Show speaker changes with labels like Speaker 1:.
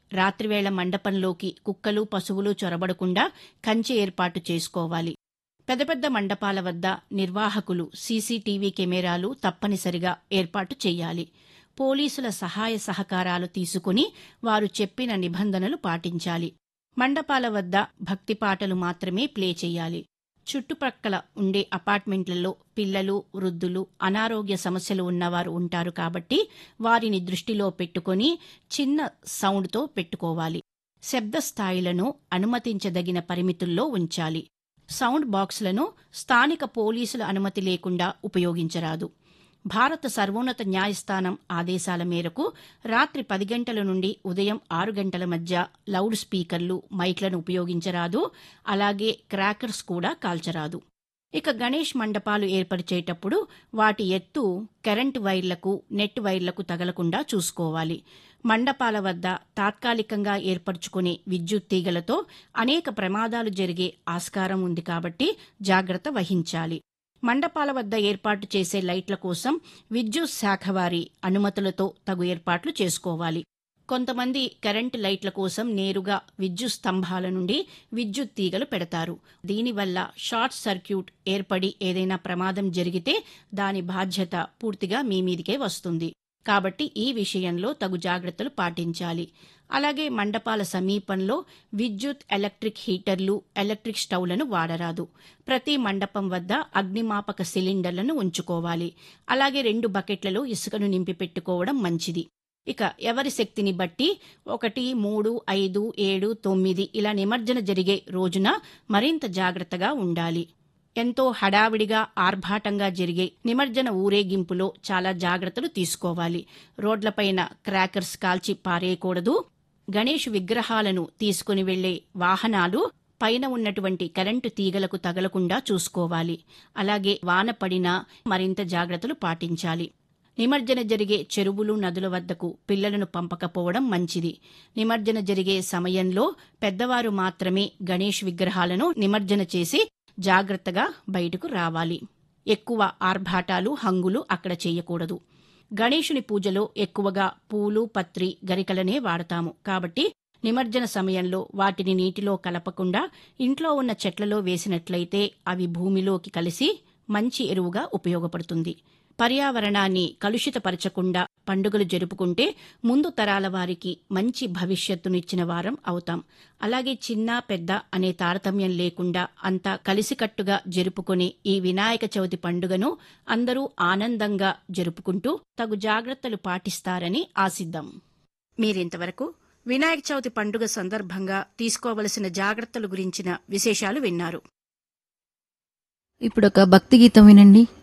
Speaker 1: రాత్రివేళ మండపంలోకి కుక్కలు పశువులు చొరబడకుండా కంచె ఏర్పాటు చేసుకోవాలి పెద్ద పెద్ద మండపాల వద్ద నిర్వాహకులు సీసీటీవీ కెమెరాలు తప్పనిసరిగా ఏర్పాటు చేయాలి పోలీసుల సహాయ సహకారాలు తీసుకుని వారు చెప్పిన నిబంధనలు పాటించాలి మండపాల వద్ద భక్తి పాటలు మాత్రమే ప్లే చేయాలి చుట్టుప్రక్కల ఉండే అపార్ట్మెంట్లలో పిల్లలు వృద్ధులు అనారోగ్య సమస్యలు ఉన్నవారు ఉంటారు కాబట్టి వారిని దృష్టిలో పెట్టుకొని చిన్న సౌండ్తో పెట్టుకోవాలి శబ్ద స్థాయిలను అనుమతించదగిన పరిమితుల్లో ఉంచాలి సౌండ్ బాక్స్లను స్థానిక పోలీసుల అనుమతి లేకుండా ఉపయోగించరాదు భారత సర్వోన్నత న్యాయస్థానం ఆదేశాల మేరకు రాత్రి పది గంటల నుండి ఉదయం ఆరు గంటల మధ్య లౌడ్ స్పీకర్లు మైక్లను ఉపయోగించరాదు అలాగే క్రాకర్స్ కూడా కాల్చరాదు ఇక గణేష్ మండపాలు ఏర్పరిచేటప్పుడు వాటి ఎత్తు కరెంటు వైర్లకు నెట్ వైర్లకు తగలకుండా చూసుకోవాలి మండపాల వద్ద తాత్కాలికంగా ఏర్పరచుకునే విద్యుత్ తీగలతో అనేక ప్రమాదాలు జరిగే ఆస్కారం ఉంది కాబట్టి జాగ్రత్త వహించాలి మండపాల వద్ద ఏర్పాటు చేసే లైట్ల కోసం విద్యుత్ శాఖ వారి అనుమతులతో తగు ఏర్పాట్లు చేసుకోవాలి కొంతమంది కరెంటు లైట్ల కోసం నేరుగా విద్యుత్ స్తంభాల నుండి విద్యుత్ తీగలు పెడతారు దీనివల్ల షార్ట్ సర్క్యూట్ ఏర్పడి ఏదైనా ప్రమాదం జరిగితే దాని బాధ్యత పూర్తిగా మీ మీదికే వస్తుంది కాబట్టి ఈ విషయంలో తగు జాగ్రత్తలు పాటించాలి అలాగే మండపాల సమీపంలో విద్యుత్ ఎలక్ట్రిక్ హీటర్లు ఎలక్ట్రిక్ స్టవ్లను వాడరాదు ప్రతి మండపం వద్ద అగ్నిమాపక సిలిండర్లను ఉంచుకోవాలి అలాగే రెండు బకెట్లలో ఇసుకను నింపి పెట్టుకోవడం మంచిది ఇక ఎవరి శక్తిని బట్టి ఒకటి మూడు ఐదు ఏడు తొమ్మిది ఇలా నిమజ్జన జరిగే రోజున మరింత జాగ్రత్తగా ఉండాలి ఎంతో హడావిడిగా ఆర్భాటంగా జరిగే నిమజ్జన ఊరేగింపులో చాలా జాగ్రత్తలు తీసుకోవాలి రోడ్లపైన క్రాకర్స్ కాల్చి పారేయకూడదు గణేష్ విగ్రహాలను తీసుకుని వెళ్లే వాహనాలు పైన ఉన్నటువంటి కరెంటు తీగలకు తగలకుండా చూసుకోవాలి అలాగే వాన పడినా మరింత జాగ్రత్తలు పాటించాలి నిమజ్జన జరిగే చెరువులు నదుల వద్దకు పిల్లలను పంపకపోవడం మంచిది నిమజ్జన జరిగే సమయంలో పెద్దవారు మాత్రమే గణేష్ విగ్రహాలను నిమజ్జన చేసి జాగ్రత్తగా బయటకు రావాలి ఎక్కువ ఆర్భాటాలు హంగులు అక్కడ చేయకూడదు గణేషుని పూజలో ఎక్కువగా పూలు పత్రి గరికలనే వాడతాము కాబట్టి నిమజ్జన సమయంలో వాటిని నీటిలో కలపకుండా ఇంట్లో ఉన్న చెట్లలో వేసినట్లయితే అవి భూమిలోకి కలిసి మంచి ఎరువుగా ఉపయోగపడుతుంది పర్యావరణాన్ని కలుషితపరచకుండా పండుగలు జరుపుకుంటే ముందు తరాల వారికి మంచి భవిష్యత్తునిచ్చిన వారం అవుతాం అలాగే చిన్న పెద్ద అనే తారతమ్యం లేకుండా అంతా కలిసికట్టుగా జరుపుకునే ఈ వినాయక చవితి పండుగను అందరూ ఆనందంగా జరుపుకుంటూ తగు జాగ్రత్తలు పాటిస్తారని ఆశిద్దాం మీరింతవరకు వినాయక చవితి పండుగ సందర్భంగా తీసుకోవలసిన జాగ్రత్తల గురించిన విశేషాలు విన్నారు
Speaker 2: ఇప్పుడు ఒక భక్తి గీతం వినండి